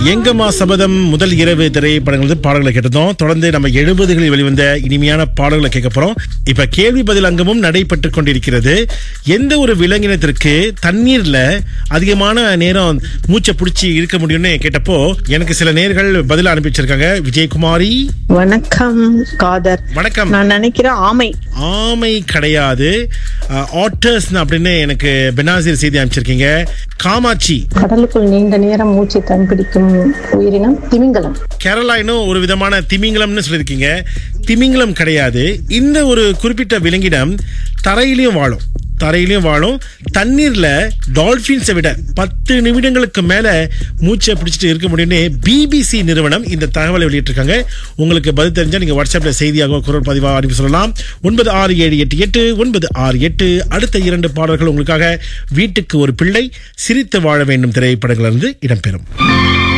எங்கம்மா சபதம் முதல் இரவு திரைப்படங்கள் வந்து பாடல்களை கேட்டதும் தொடர்ந்து நம்ம எழுபதுகளில் வெளிவந்த இனிமையான பாடல்களை கேட்க போறோம் இப்ப கேள்வி பதில் அங்கமும் நடைபெற்று கொண்டிருக்கிறது எந்த ஒரு விலங்கினத்திற்கு தண்ணீர்ல அதிகமான நேரம் மூச்சை பிடிச்சி இருக்க முடியும்னு கேட்டப்போ எனக்கு சில நேர்கள் பதில் அனுப்பி வச்சிருக்காங்க விஜயகுமாரி வணக்கம் காதர் வணக்கம் நான் நினைக்கிறேன் ஆமை ஆமை கிடையாது ஆட்டர்ஸ் அப்படின்னு எனக்கு பெனாசிர் செய்தி அனுப்பிச்சிருக்கீங்க காமாட்சி கடலுக்குள் நீண்ட நேரம் மூச்சு தம்பிடிக்கும் உயிரினம் திமிங்கலம் கேரளாயினும் ஒரு விதமான திமிங்கலம்னு சொல்லியிருக்கீங்க திமிங்கலம் கிடையாது இந்த ஒரு குறிப்பிட்ட விலங்கினம் தரையிலையும் வாழும் தரையிலையும் வாழும் தண்ணீர்ல டால்பின்ஸை விட பத்து நிமிடங்களுக்கு மேல மூச்சை பிடிச்சிட்டு இருக்க முடியும்னு பிபிசி நிறுவனம் இந்த தகவலை வெளியிட்டிருக்காங்க உங்களுக்கு பதில் தெரிஞ்சா நீங்க வாட்ஸ்அப்ல செய்தியாக குரல் பதிவாக அனுப்பி சொல்லலாம் ஒன்பது ஆறு ஏழு எட்டு எட்டு ஒன்பது ஆறு எட்டு அடுத்த இரண்டு பாடல்கள் உங்களுக்காக வீட்டுக்கு ஒரு பிள்ளை சிரித்து வாழ வேண்டும் திரைப்படங்களிலிருந்து இடம்பெறும்